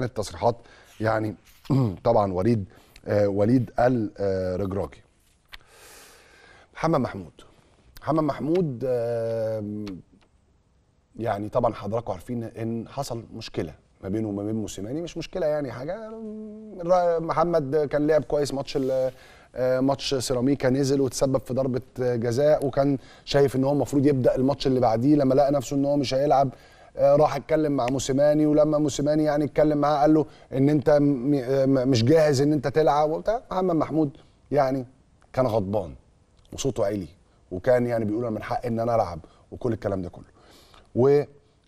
كانت تصريحات يعني طبعا وليد آه وليد الرجراجي محمد محمود محمد محمود آه يعني طبعا حضراتكم عارفين ان حصل مشكله ما بينه وما بين موسيماني مش مشكله يعني حاجه محمد كان لعب كويس ماتش ماتش سيراميكا نزل وتسبب في ضربه جزاء وكان شايف ان هو المفروض يبدا الماتش اللي بعديه لما لقى نفسه ان هو مش هيلعب راح اتكلم مع موسيماني ولما موسيماني يعني اتكلم معاه قال له ان انت مش جاهز ان انت تلعب وبتاع محمد محمود يعني كان غضبان وصوته عالي وكان يعني بيقول انا من حقي ان انا العب وكل الكلام ده كله و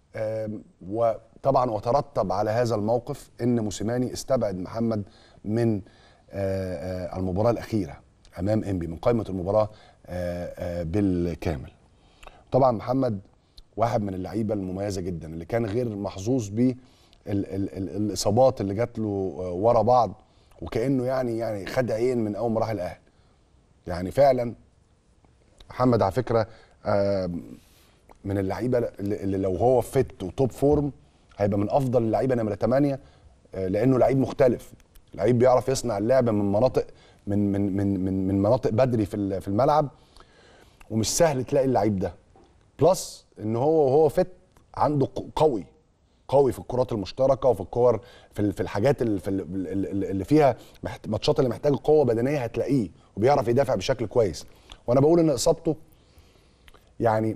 وطبعا وترتب على هذا الموقف ان موسيماني استبعد محمد من المباراه الاخيره امام انبي من قائمه المباراه بالكامل طبعا محمد واحد من اللعيبه المميزه جدا اللي كان غير محظوظ ب الاصابات اللي جات له ورا بعض وكانه يعني يعني خد عين من اول ما راح الاهلي يعني فعلا محمد على فكره من اللعيبه اللي لو هو فت وتوب فورم هيبقى من افضل اللعيبه نمره 8 لانه لعيب مختلف لعيب بيعرف يصنع اللعبه من مناطق من من من من, من مناطق بدري في في الملعب ومش سهل تلاقي اللعيب ده بلس ان هو وهو فت عنده قوي قوي في الكرات المشتركه وفي الكور في في الحاجات اللي, في اللي فيها ماتشات اللي محتاجه قوه بدنيه هتلاقيه وبيعرف يدافع بشكل كويس وانا بقول ان اصابته يعني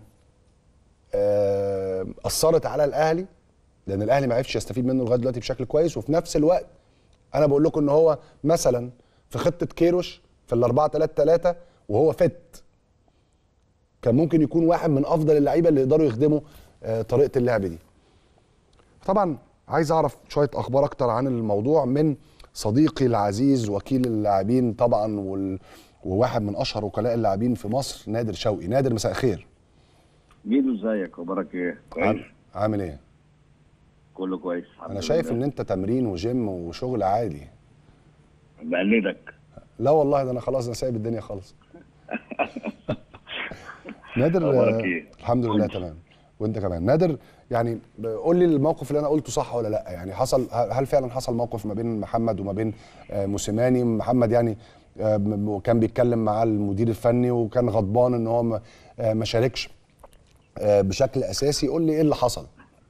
اثرت على الاهلي لان الاهلي ما عرفش يستفيد منه لغايه دلوقتي بشكل كويس وفي نفس الوقت انا بقول لكم ان هو مثلا في خطه كيروش في الاربعه 3 3 وهو فت كان ممكن يكون واحد من افضل اللعيبه اللي يقدروا يخدموا طريقه اللعب دي طبعا عايز اعرف شويه اخبار اكتر عن الموضوع من صديقي العزيز وكيل اللاعبين طبعا وال... وواحد من اشهر وكلاء اللاعبين في مصر نادر شوقي نادر مساء الخير ميدو ازيك اخبارك ايه كويس عامل ايه كله كويس انا شايف ان انت تمرين وجيم وشغل عالي بقلدك لا والله ده انا خلاص انا سايب الدنيا خالص نادر إيه؟ الحمد لله تمام وانت كمان نادر يعني قول لي الموقف اللي انا قلته صح ولا لا يعني حصل هل فعلا حصل موقف ما بين محمد وما بين موسيماني محمد يعني كان بيتكلم مع المدير الفني وكان غضبان ان هو ما شاركش بشكل اساسي قول لي ايه اللي حصل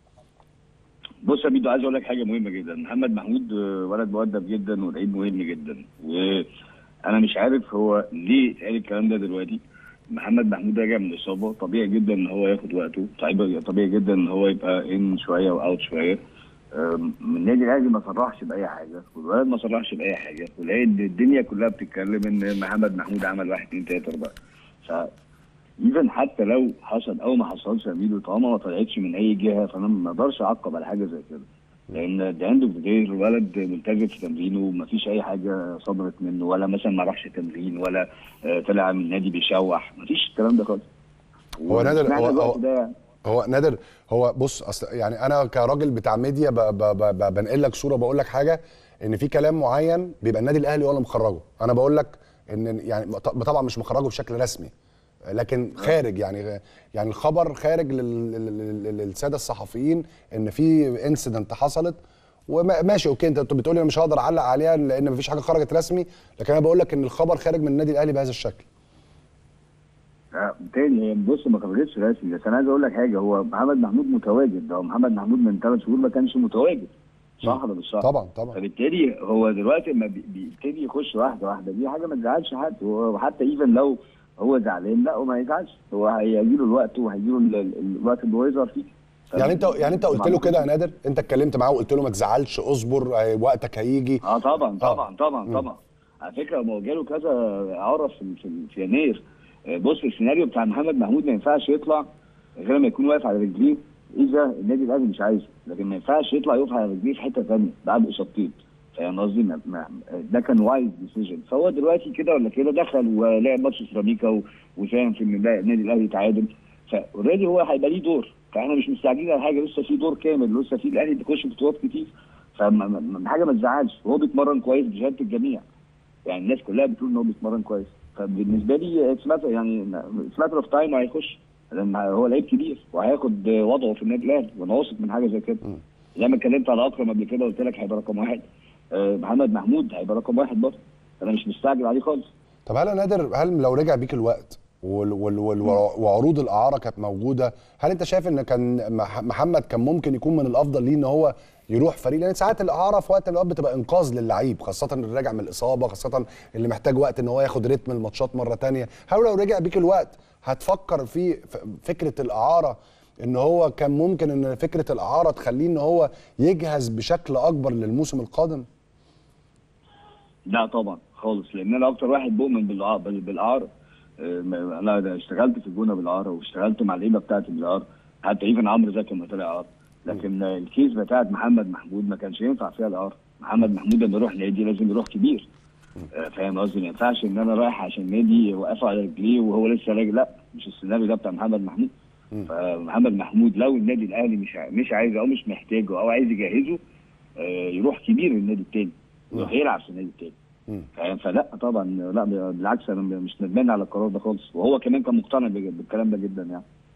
بص يا ميدو عايز اقول لك حاجه مهمه جدا محمد محمود ولد مؤدب جدا ولعيب مهم جدا وانا مش عارف هو ليه اتقال الكلام ده دلوقتي محمد محمود راجع من الاصابه طبيعي جدا ان هو ياخد وقته طبيعي جدا ان هو يبقى ان شويه واوت شويه النادي الاهلي ما صرحش باي حاجه والولد ما صرحش باي حاجه ولقيت الدنيا كلها بتتكلم ان محمد محمود عمل واحد اثنين ثلاثه اربعه ف ايفن حتى لو حصل او ما حصلش يا ميدو طالما ما طلعتش من اي جهه فانا ما اقدرش اعقب على حاجه زي كده لان ده عنده في الولد ملتزم في تمرينه ومفيش اي حاجه صدرت منه ولا مثلا ما راحش تمرين ولا طلع من النادي بيشوح مفيش الكلام ده خالص هو نادر هو, هو, يعني. هو نادر هو بص اصل يعني انا كراجل بتاع ميديا بنقل لك صوره بقول لك حاجه ان في كلام معين بيبقى النادي الاهلي هو اللي مخرجه انا بقول لك ان يعني طبعا مش مخرجه بشكل رسمي لكن خارج يعني يعني الخبر خارج للساده الصحفيين ان في انسيدنت حصلت وماشي اوكي انت بتقولي انا مش هقدر اعلق عليها لان مفيش حاجه خرجت رسمي لكن انا بقول لك ان الخبر خارج من النادي الاهلي بهذا الشكل تاني هي بص ما خرجتش رسمي بس انا عايز اقول لك حاجه هو محمد محمود متواجد ده محمد محمود من ثلاث شهور ما كانش متواجد صح ولا مش صح؟ طبعا طبعا فبالتالي هو دلوقتي لما بيبتدي يخش واحده واحده دي حاجه ما تزعلش حد وحتى ايفن لو هو زعلان لا وما يزعلش هو هيجي له الوقت وهيجي له الوقت اللي هو يظهر فيه يعني انت يعني انت قلت له كده يا نادر انت اتكلمت معاه وقلت له ما تزعلش اصبر وقتك هيجي اه طبعا طبعا طبعا طبعا على فكره ما هو جاله كذا عرف في, في, في يناير بص السيناريو بتاع محمد محمود ما ينفعش يطلع غير لما يكون واقف على رجليه اذا النادي الاهلي مش عايزه لكن ما ينفعش يطلع يقف على رجليه في حته ثانيه بعد اصابتين فاهم قصدي ده كان وايز ديسيجن فهو دلوقتي كده ولا كده دخل ولعب ماتش سيراميكا وساهم في ان النادي الاهلي يتعادل فاوريدي هو هيبقى ليه دور فاحنا مش مستعجلين على حاجه لسه في دور كامل لسه في الاهلي بيخش بطولات كتير فحاجه ما تزعلش هو بيتمرن كويس بشهاده الجميع يعني الناس كلها بتقول ان هو بيتمرن كويس فبالنسبه لي اتس يعني اتس ماتر اوف تايم هيخش لان هو لعيب كبير وهياخد وضعه في النادي الاهلي وانا واثق من حاجه زي كده زي ما اتكلمت على اكرم قبل كده قلت لك هيبقى رقم واحد آه، محمد محمود هيبقى رقم واحد برضه انا مش مستعجل عليه خالص طب هل يا نادر هل لو رجع بيك الوقت وال وال وال وعروض الاعاره كانت موجوده هل انت شايف ان كان مح- محمد كان ممكن يكون من الافضل ليه ان هو يروح فريق لان ساعات الاعاره في وقت من الاوقات بتبقى انقاذ للعيب خاصه اللي راجع من الاصابه خاصه اللي محتاج وقت ان هو ياخد رتم الماتشات مره تانية هل لو رجع بيك الوقت هتفكر في ف- فكره الاعاره ان هو كان ممكن ان فكره الاعاره تخليه ان هو يجهز بشكل اكبر للموسم القادم لا طبعا خالص لان انا اكتر واحد بؤمن بالإعارة- بال- بالاعاره آه، ما- انا ده اشتغلت في الجونه بالاعاره واشتغلت مع اللعيبه بتاعتي بالاعاره حتى ايفن عمرو زكي لما طلع اعاره لكن آه، الكيس بتاعت محمد محمود ما كانش ينفع فيها الاعاره محمد محمود لما يروح نادي لازم يروح كبير آه، فاهم قصدي ما ينفعش ان انا رايح عشان نادي يوقفه على رجليه وهو لسه راجع لا مش السيناريو ده بتاع محمد محمود فمحمد محمود لو النادي الاهلي مش ع- مش عايزه او مش محتاجه او عايز يجهزه آه، يروح كبير النادي التاني يروح يلعب في النادي التاني مم. فاهم؟ فلا طبعا لا بالعكس انا مش ندمان على القرار ده خالص وهو كمان كان مقتنع بج- بالكلام ده جدا يعني